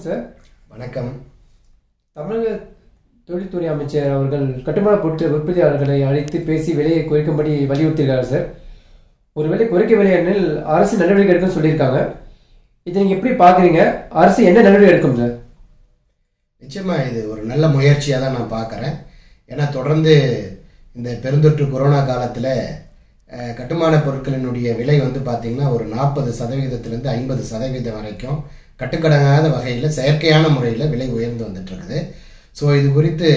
sir வணக்கம் தமிழக தொழில்துறை அமைச்சர் அவர்கள் கட்டுமான பொருட்கள் உற்பத்தியாளர்களை அழைத்து பேசி விலையை குறைக்கும்படி வலியுறுத்தியிருக்காரு சார் ஒரு விலை குறைக்கவில்லை எனில் அரசு நடவடிக்கை எடுக்கும்னு சொல்லியிருக்காங்க இதை நீங்கள் எப்படி பார்க்குறீங்க அரசு என்ன நடவடிக்கை எடுக்கும் சார் நிச்சயமா இது ஒரு நல்ல முயற்சியாக தான் நான் பார்க்குறேன் ஏன்னா தொடர்ந்து இந்த பெருந்தொற்று கொரோனா காலத்தில் கட்டுமான பொருட்களினுடைய விலை வந்து பார்த்திங்கன்னா ஒரு நாற்பது சதவீதத்திலேருந்து ஐம்பது சதவீதம் வரைக்கும் கட்டுக்கடங்காத வகையில் செயற்கையான முறையில் விலை உயர்ந்து வந்துட்டு இருக்குது ஸோ இது குறித்து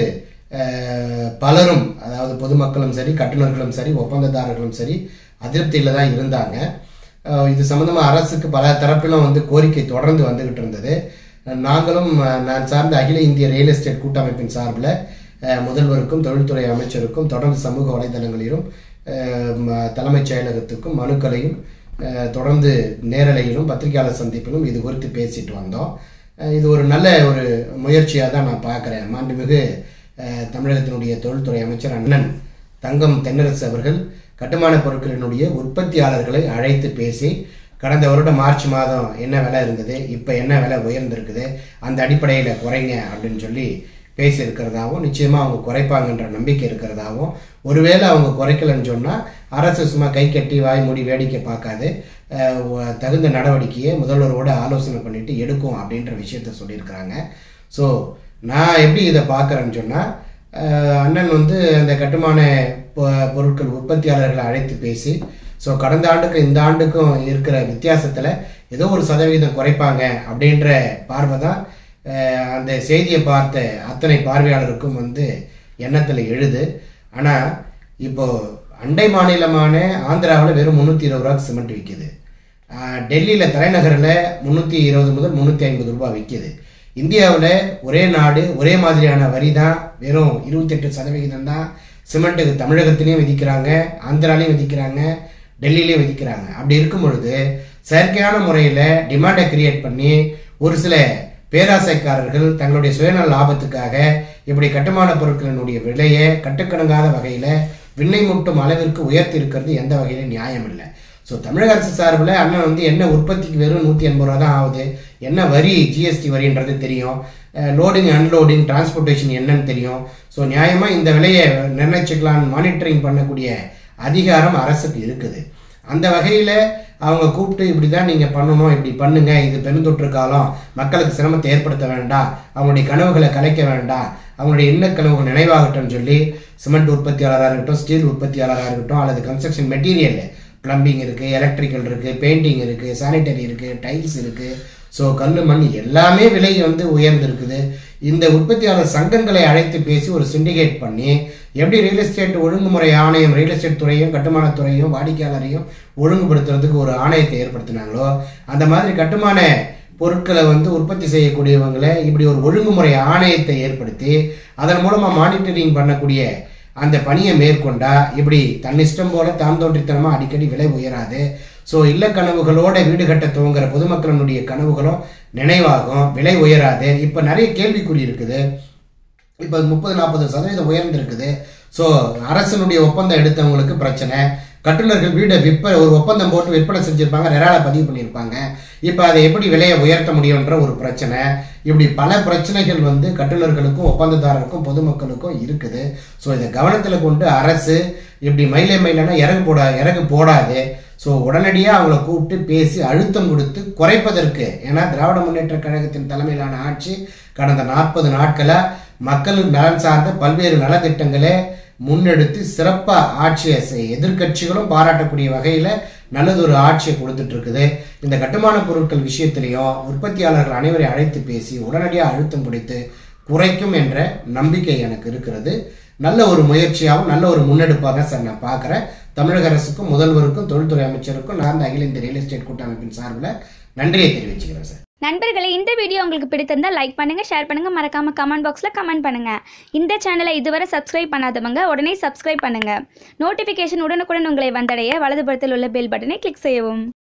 அஹ், பலரும் அதாவது பொதுமக்களும் சரி கட்டுநர்களும் சரி ஒப்பந்ததாரர்களும் சரி அதிருப்தியில் தான் இருந்தாங்க அஹ், இது சம்பந்தமாக அரசுக்கு பல தரப்பிலும் வந்து கோரிக்கை தொடர்ந்து வந்துகிட்டு இருந்தது நாங்களும் அஹ், நான் சார்ந்த அகில இந்திய ரியல் எஸ்டேட் கூட்டமைப்பின் சார்பில் அஹ், முதல்வருக்கும் தொழில்துறை அமைச்சருக்கும் தொடர்ந்து சமூக வலைதளங்களிலும் அஹ், ம- தலைமைச் செயலகத்துக்கும் மனுக்களையும் அஹ், தொடர்ந்து நேரலையிலும் பத்திரிகையாளர் சந்திப்பிலும் இது குறித்து பேசிட்டு வந்தோம் அஹ், இது ஒரு நல்ல ஒரு முயற்சியாக தான் நான் பார்க்குறேன் மாண்புமிகு அஹ், தமிழகத்தினுடைய தொழில்துறை அமைச்சர் அண்ணன் தங்கம் தென்னரசு அவர்கள் கட்டுமான பொருட்களினுடைய உற்பத்தியாளர்களை அழைத்து பேசி கடந்த வருடம் மார்ச் மாதம் என்ன விலை இருந்தது இப்போ என்ன விலை உயர்ந்திருக்குது அந்த அடிப்படையில் குறைங்க அப்படின்னு சொல்லி பேசியிருக்கிறதாவும் நிச்சயமாக அவங்க குறைப்பாங்கன்ற நம்பிக்கை இருக்கிறதாவும் ஒருவேளை அவங்க குறைக்கலன்னு சொன்னால் அரசு சும்மா கை கட்டி வாய் மூடி வேடிக்கை பார்க்காது அஹ், ஒ- தகுந்த நடவடிக்கையை முதல்வரோட ஆலோசனை பண்ணிட்டு எடுக்கும் அப்படின்ற விஷயத்த சொல்லியிருக்கிறாங்க ஸோ நான் எப்படி இதை பார்க்குறேன்னு சொன்னால் அண்ணன் வந்து அந்த கட்டுமான பொ- பொருட்கள் உற்பத்தியாளர்களை அழைத்து பேசி ஸோ கடந்த ஆண்டுக்கு இந்த ஆண்டுக்கும் இருக்கிற வித்தியாசத்தில் ஏதோ ஒரு சதவிகிதம் குறைப்பாங்க அப்படின்ற பார்வை தான் அஹ், அந்த செய்தியை பார்த்த அத்தனை பார்வையாளருக்கும் வந்து எண்ணத்தில் எழுது ஆனால் இப்போ அண்டை மாநிலமான ஆந்திராவில் வெறும் முந்நூற்றி இருபது ரூபாய்க்கு சிமெண்ட் விற்கிது டெல்லியில் தலைநகரில் முந்நூற்றி இருபது முதல் முந்நூற்றி ஐம்பது ரூபாய் விற்கிது இந்தியாவில் ஒரே நாடு ஒரே மாதிரியான வரி தான் வெறும் இருபத்தெட்டு சதவிகிதம் தான் சிமெண்ட்டுக்கு தமிழகத்திலையும் விதிக்கிறாங்க ஆந்திராலையும் விதிக்கிறாங்க டெல்லியிலையும் விதிக்கிறாங்க அப்படி இருக்கும் பொழுது செயற்கையான முறையில் டிமாண்டை கிரியேட் பண்ணி ஒரு சில பேராசைக்காரர்கள் தங்களுடைய சுயநல லாபத்துக்காக இப்படி கட்டுமான பொருட்களினுடைய விலையை கட்டுக்கணங்காத வகையில் விண்ணை முட்டும் அளவிற்கு உயர்த்தி இருக்கிறது எந்த வகையிலும் நியாயம் இல்லை ஸோ தமிழக அரசு சார்பில் அண்ணன் வந்து என்ன உற்பத்திக்கு வெறும் நூற்றி எண்பது ரூபா தான் ஆகுது என்ன வரி ஜிஎஸ்டி வரின்றது தெரியும் லோடிங் அன்லோடிங் டிரான்ஸ்போர்ட்டேஷன் என்னன்னு தெரியும் ஸோ நியாயமாக இந்த விலையை நிர்ணயிச்சுக்கலான்னு மானிட்டரிங் பண்ணக்கூடிய அதிகாரம் அரசுக்கு இருக்குது அந்த வகையில் அவங்க கூப்பிட்டு இப்படி தான் நீங்கள் பண்ணணும் இப்படி பண்ணுங்க இது பெருந்தொற்று காலம் மக்களுக்கு சிரமத்தை ஏற்படுத்த வேண்டாம் அவங்களுடைய கனவுகளை கலைக்க வேண்டாம் அவங்களுடைய எண்ண கனவுகள் நினைவாகட்டும்னு சொல்லி சிமெண்ட் உற்பத்தியாளராக இருக்கட்டும் ஸ்டீல் உற்பத்தியாளராக இருக்கட்டும் அல்லது கன்ஸ்ட்ரக்ஷன் மெட்டீரியல் பிளம்பிங் இருக்குது எலக்ட்ரிக்கல் இருக்குது பெயிண்டிங் இருக்குது சானிட்டரி இருக்குது டைல்ஸ் இருக்குது ஸோ கல் மண் எல்லாமே விலை வந்து உயர்ந்திருக்குது இந்த உற்பத்தியாளர் சங்கங்களை அழைத்து பேசி ஒரு சிண்டிகேட் பண்ணி எப்படி ரியல் எஸ்டேட் ஒழுங்குமுறை ஆணையம் ரியல் எஸ்டேட் துறையும் கட்டுமானத் துறையும் வாடிக்கையாளரையும் ஒழுங்குபடுத்துறதுக்கு ஒரு ஆணையத்தை ஏற்படுத்தினாங்களோ அந்த மாதிரி கட்டுமான பொருட்களை வந்து உற்பத்தி செய்யக்கூடியவங்களை இப்படி ஒரு ஒழுங்குமுறை ஆணையத்தை ஏற்படுத்தி அதன் மூலமாக மானிட்டரிங் பண்ணக்கூடிய அந்த பணியை மேற்கொண்டா இப்படி தன்னிஷ்டம் போல தான் தோன்றித்தனமா அடிக்கடி விலை உயராது ஸோ இல்ல கனவுகளோட வீடு கட்ட துவங்குற பொதுமக்களினுடைய கனவுகளும் நினைவாகும் விலை உயராது இப்போ நிறைய கேள்விக்குறி இருக்குது இப்போ முப்பது நாற்பது சதவீதம் உயர்ந்திருக்குது ஸோ அரசனுடைய ஒப்பந்தம் எடுத்தவங்களுக்கு பிரச்சனை கட்டுநர்கள் வீடை விற்ப ஒரு ஒப்பந்தம் போட்டு விற்பனை செஞ்சிருப்பாங்க ரெரால பதிவு பண்ணியிருப்பாங்க இப்போ அதை எப்படி விலையை உயர்த்த முடியுன்ற ஒரு பிரச்சனை இப்படி பல பிரச்சனைகள் வந்து கட்டுநர்களுக்கும் ஒப்பந்ததாரருக்கும் பொதுமக்களுக்கும் இருக்குது ஸோ இதை கவனத்தில் கொண்டு அரசு இப்படி மயிலை மயிலனா இறகு போடா இறகு போடாது ஸோ உடனடியாக அவங்கள கூப்பிட்டு பேசி அழுத்தம் கொடுத்து குறைப்பதற்கு ஏன்னா திராவிட முன்னேற்ற கழகத்தின் தலைமையிலான ஆட்சி கடந்த நாற்பது நாட்களாக மக்களுக்கு நலன் சார்ந்த பல்வேறு நலத்திட்டங்களை முன்னெடுத்து சிறப்பாக ஆட்சியை செய்- எதிர்க்கட்சிகளும் பாராட்டக்கூடிய வகையில் நல்லதொரு ஆட்சியை கொடுத்துட்டு இருக்குது இந்த கட்டுமான பொருட்கள் விஷயத்திலையும் உற்பத்தியாளர்கள் அனைவரையும் அழைத்து பேசி உடனடியாக அழுத்தம் கொடுத்து குறைக்கும் என்ற நம்பிக்கை எனக்கு இருக்கிறது நல்ல ஒரு முயற்சியாகவும் நல்ல ஒரு முன்னெடுப்பாக சார் நான் பார்க்குறேன் தமிழக அரசுக்கும் முதல்வருக்கும் தொழில்துறை அமைச்சருக்கும் நான் இந்த அகில இந்திய ரியல் எஸ்டேட் கூட்டமைப்பின் சார்பில் நன்றியை தெரிவிச்சுக்கிறேன் சார் நண்பர்களே இந்த வீடியோ உங்களுக்கு பிடித்திருந்தால் லைக் பண்ணுங்க ஷேர் பண்ணுங்க மறக்காம கமெண்ட் பாக்ஸில் கமெண்ட் பண்ணுங்க இந்த சேனலை இதுவரை சப்ஸ்கிரைப் பண்ணாதவங்க உடனே சப்ஸ்கிரைப் பண்ணுங்க நோட்டிஃபிகேஷன் உடனுக்குடன் உங்களை வந்தடைய வலதுபுறத்தில் உள்ள பெல் பட்டனை கிளிக் செய்யவும்